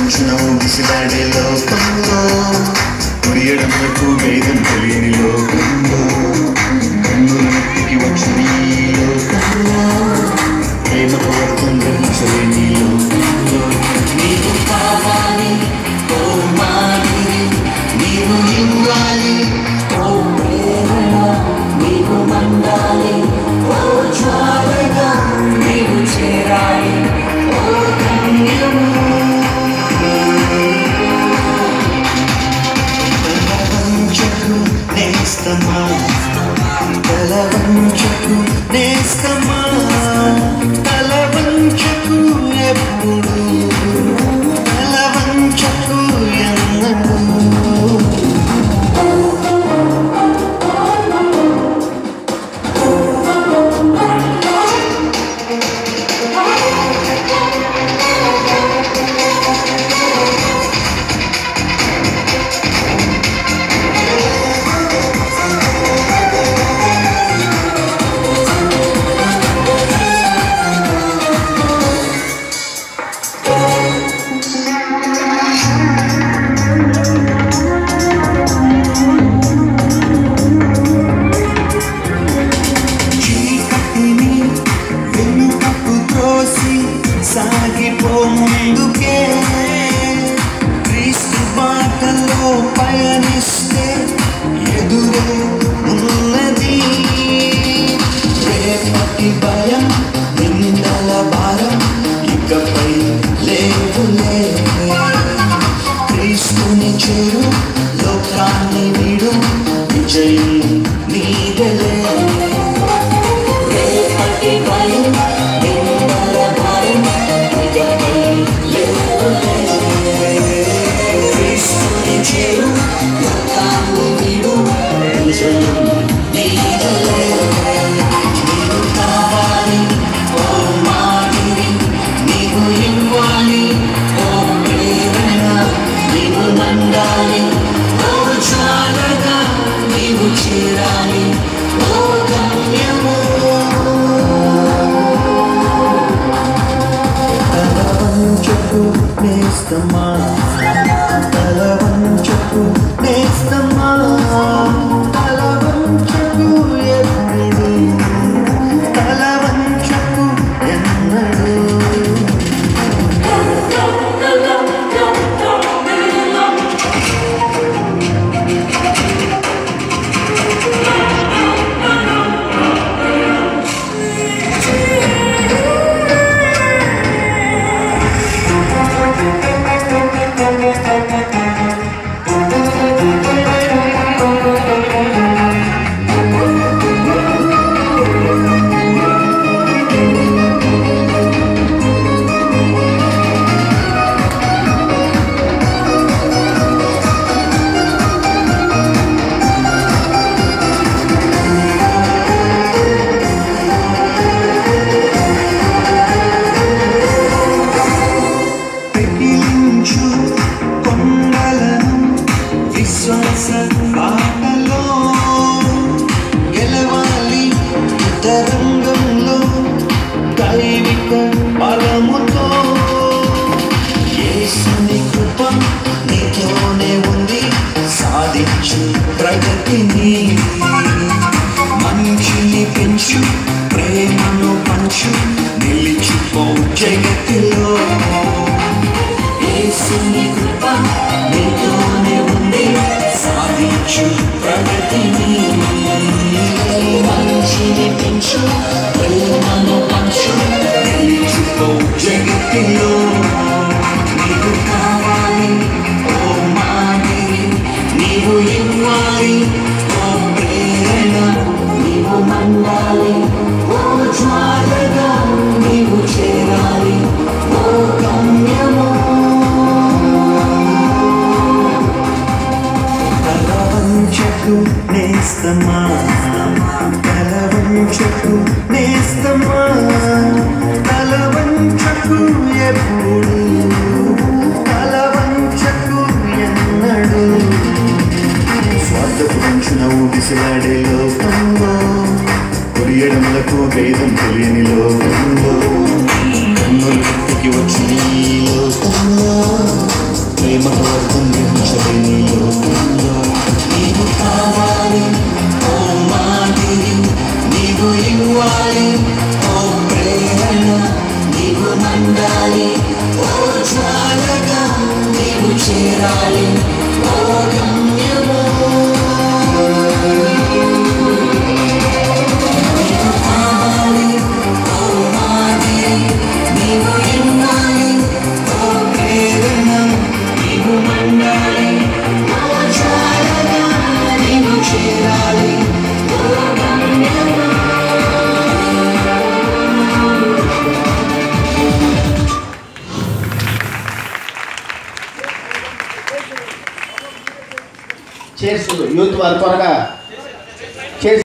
అంచున ఊగిసిలాడే లోకంలో కుడియడములకు భేదం తెలియని లోకంలో కన్నుల నెత్తికి వచ్చిన ఈ లోకంలో ప్రేమకు అర్థం గ్రహించలేని లోకంలో నీవు కావాలి ఓ మాదిరి నీవు ఇవ్వాలి ఓ ప్రేరణ నీవు మండాలి ఓ జ్వాలగా నీవు చేరాలి ఓ ధన్యము తలవంచకు నేస్తమా తలవంచకు నేస్తమా తలవంచకు ఎప్పుడు తలవంచకు ఎన్నడు చీకటిని వెనుకకు త్రోసి సాగిపో ముందుకే క్రీస్తు బాటలో పయనిస్తే ఎదురే ఉన్నది రేపటి భయం నిందల భారం ఇకపై లేవులే క్రీస్తుని చేరు లోకాన్ని వీడు విజయం నీదలే రేపటి భయం నిందల భయం ఇకపై లేవులే. క్రీస్తుని చేరు లోకాన్ని వీడు విజయం నీదలే. నీవు కావాలి ఓ మాదిరి నీవు ఇవ్వాలి ఓ ప్రేరణ నీవు మండాలి ఓ చాలగా నీవు చేరాలి ఓ గమ్యము తలవంచకు నేస్తమా తలవంచకు నేస్తమా తలవంచకు ఎప్పుడు తలవంచకు ఎన్నడు పెకిలించు కొండలను విశ్వాస బాటలో గెలవాలి తరంగంలో దైవిక బలముతో యేసుని కృప నీతోనే ఉంది సాధించు ప్రగతిని మంచిని పెంచు ప్రేమను పంచు నిలిచిపో జగతిలో యేసుని కృప నీతోనే ఉంది సాధించు ప్రగతిని మంచిని పెంచు ప్రేమను పంచు నిలిచిపో జగతిలో నీకు కావాలి ఓ మాదిరి నీవు ఇవ్వాలి ఓ ప్రేరణ నీవు మండాలి ఓ జ్వాలగా నీవు చేరాలి ఓ గమ్యము తలవంచకు నేస్తమా తలవంచకు నేస్తమా తలవంచకు ఎప్పుడు తలవంచకు ఎన్నడు స్వార్థపు అంచున ఊగిసిలాడే లోకంలో కుడియడములకు భేదం తెలియని లోకంలో కన్నుల ఎత్తికి వచ్చిన ఈ లోకంలో ప్రేమతో వర్తించలేని లోకంలో నీవు కావాలి ఓ మాదిరి నీవు ఇవ్వాలి ఓ ప్రేరణ నీవు మండాలి ఓ జ్వాలగా నీవు చేరాలి ఓ గమ్యము నీవు కావాలి ఓ మాదిరి నీవు ఇవ్వాలి ఓ ప్రేరణ నీవు మండాలి ఓ జ్వాలగా నీవు చేరాలి ఓ గమ్యము చేర్స్ యూత్ వారు త్వరగా